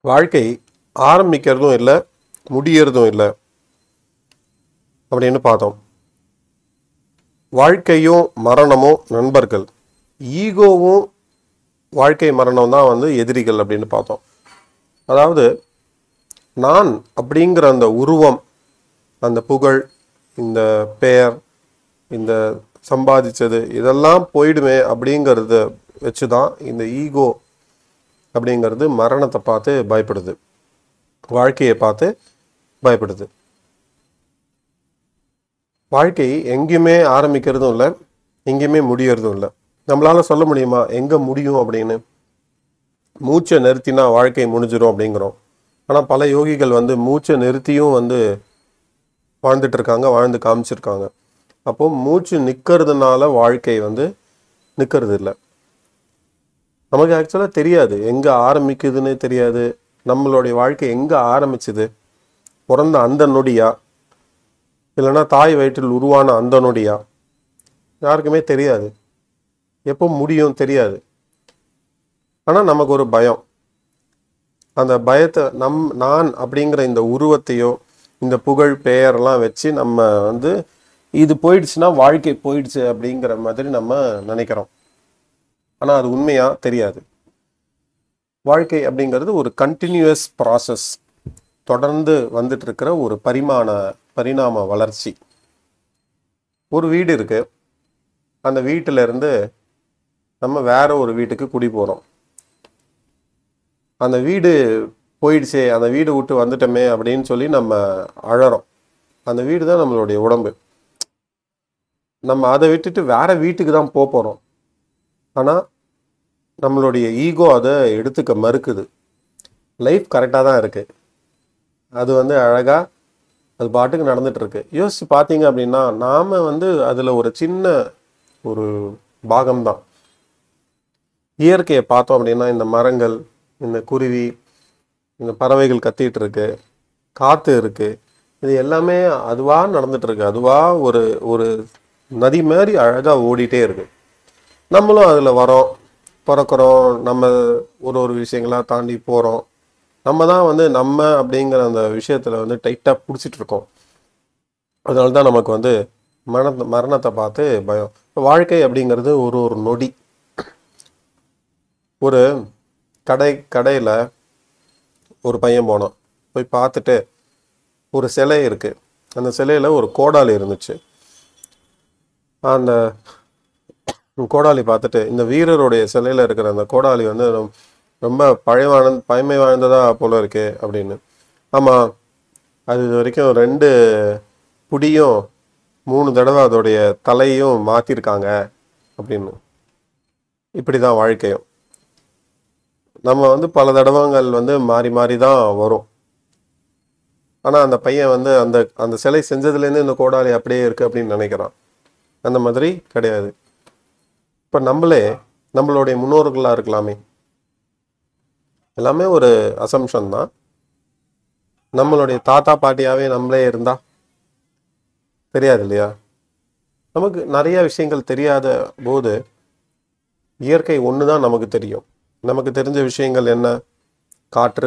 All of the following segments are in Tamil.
வாழ்க்கை ஆரம்பிக்கிறதும் இல்லை முடியறதும் இல்லை அப்படின்னு பார்த்தோம் வாழ்க்கையும் மரணமும் நண்பர்கள் ஈகோவும் வாழ்க்கை மரணம் தான் வந்து எதிரிகள் அப்படின்னு பார்த்தோம் அதாவது நான் அப்படிங்கிற அந்த உருவம் அந்த புகழ் இந்த பெயர் இந்த சம்பாதிச்சது இதெல்லாம் போயிடுமே அப்படிங்கிறத வச்சு தான் இந்த ஈகோ அப்படிங்கிறது மரணத்தை பார்த்து பயப்படுது வாழ்க்கையை பார்த்து பயப்படுது வாழ்க்கை எங்கேயுமே ஆரம்பிக்கிறதும் இல்லை எங்கேயுமே முடியறதும் இல்லை நம்மளால சொல்ல முடியுமா எங்க முடியும் அப்படின்னு மூச்சை நிறுத்தினா வாழ்க்கை முடிஞ்சிடும் அப்படிங்கிறோம் ஆனால் பல யோகிகள் வந்து மூச்சை நிறுத்தியும் வந்து வாழ்ந்துட்டு இருக்காங்க வாழ்ந்து காமிச்சிருக்காங்க அப்போ மூச்சு நிற்கிறதுனால வாழ்க்கை வந்து நிற்கிறது இல்லை நமக்கு ஆக்சுவலாக தெரியாது எங்கே ஆரம்பிக்குதுன்னு தெரியாது நம்மளுடைய வாழ்க்கை எங்கே ஆரம்பிச்சுது பிறந்த அந்த நொடியா இல்லைன்னா தாய் வயிற்றில் உருவான அந்த நொடியா யாருக்குமே தெரியாது எப்போ முடியும் தெரியாது ஆனால் நமக்கு ஒரு பயம் அந்த பயத்தை நம் நான் அப்படிங்கிற இந்த உருவத்தையோ இந்த புகழ் பெயரெல்லாம் வச்சு நம்ம வந்து இது போயிடுச்சுன்னா வாழ்க்கை போயிடுச்சு அப்படிங்கிற மாதிரி நம்ம நினைக்கிறோம் ஆனால் அது உண்மையா தெரியாது வாழ்க்கை அப்படிங்கிறது ஒரு கண்டினியூஸ் ப்ராசஸ் தொடர்ந்து வந்துட்டு இருக்கிற ஒரு பரிமாண பரிணாம வளர்ச்சி ஒரு வீடு இருக்கு அந்த வீட்டில இருந்து நம்ம வேற ஒரு வீட்டுக்கு குடி போகிறோம் அந்த வீடு போயிடுச்சே அந்த வீடு விட்டு வந்துட்டோமே அப்படின்னு சொல்லி நம்ம அழறோம் அந்த வீடு தான் நம்மளுடைய உடம்பு நம்ம அதை விட்டுட்டு வேற வீட்டுக்கு தான் போக போகிறோம் ஆனால் நம்மளுடைய ஈகோ அதை எடுத்துக்க மறுக்குது லைஃப் கரெக்டாக தான் இருக்குது அது வந்து அழகாக அது பாட்டுக்கு நடந்துட்டு இருக்கு யோசிச்சு பார்த்தீங்க அப்படின்னா நாம வந்து அதில் ஒரு சின்ன ஒரு பாகம்தான் இயற்கையை பார்த்தோம் அப்படின்னா இந்த மரங்கள் இந்த குருவி இந்த பறவைகள் கத்திட்டு இருக்கு காற்று இருக்கு இது எல்லாமே அதுவா நடந்துட்டு இருக்கு அதுவா ஒரு ஒரு நதி மாதிரி அழகா ஓடிட்டே இருக்கு நம்மளும் அதில் வரோம் பிறக்கிறோம் நம்ம ஒரு ஒரு விஷயங்களா தாண்டி போகிறோம் நம்ம தான் வந்து நம்ம அப்படிங்கிற அந்த விஷயத்தில் வந்து டைட்டாக பிடிச்சிட்டு இருக்கோம் அதனால தான் நமக்கு வந்து மரண மரணத்தை பார்த்து பயம் இப்ப வாழ்க்கை அப்படிங்கிறது ஒரு ஒரு நொடி ஒரு கடை கடையில் ஒரு பையன் போனான் போய் பார்த்துட்டு ஒரு சிலை இருக்கு அந்த சிலையில் ஒரு கோடாலி இருந்துச்சு அந்த கோடாலி பார்த்துட்டு இந்த வீரருடைய சிலையில் இருக்கிற அந்த கோடாலி வந்து ரொம்ப- ரொம்ப பழைய பழமை வாய்ந்ததா போல இருக்கு அப்படின்னு ஆமாம் அது இது வரைக்கும் ரெண்டு புடியும் மூணு தடவை அதோடைய தலையும் மாற்றிருக்காங்க அப்படின்னு இப்படி தான் வாழ்க்கையும் நம்ம வந்து பல தடவைகள் வந்து மாறி மாறி தான் வரும் ஆனால் அந்த பையன் வந்து அந்த அந்த சிலை செஞ்சதுலேருந்து இந்த கோடாலி அப்படியே இருக்கு அப்படின்னு நினைக்கிறான் அந்த மாதிரி கிடையாது இப்போ நம்மளே நம்மளுடைய முன்னோர்களாக இருக்கலாமே எல்லாமே ஒரு அசம்ஷன் தான் நம்மளுடைய தாத்தா பாட்டியாவே நம்மளே இருந்தா தெரியாது இல்லையா நமக்கு நிறைய விஷயங்கள் தெரியாத போது இயற்கை ஒன்று தான் நமக்கு தெரியும் நமக்கு தெரிஞ்ச விஷயங்கள் என்ன காற்று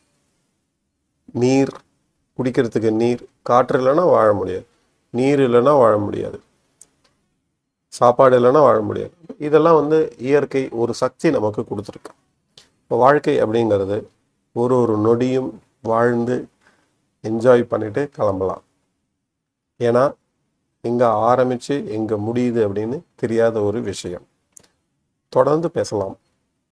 நீர் குடிக்கிறதுக்கு நீர் காற்று இல்லைன்னா வாழ முடியாது நீர் இல்லைன்னா வாழ முடியாது சாப்பாடு இல்லைன்னா வாழ முடியாது இதெல்லாம் வந்து இயற்கை ஒரு சக்தி நமக்கு கொடுத்துருக்கு இப்போ வாழ்க்கை அப்படிங்கிறது ஒரு ஒரு நொடியும் வாழ்ந்து என்ஜாய் பண்ணிட்டு கிளம்பலாம் ஏன்னா எங்கே ஆரம்பித்து எங்கே முடியுது அப்படின்னு தெரியாத ஒரு விஷயம் தொடர்ந்து பேசலாம்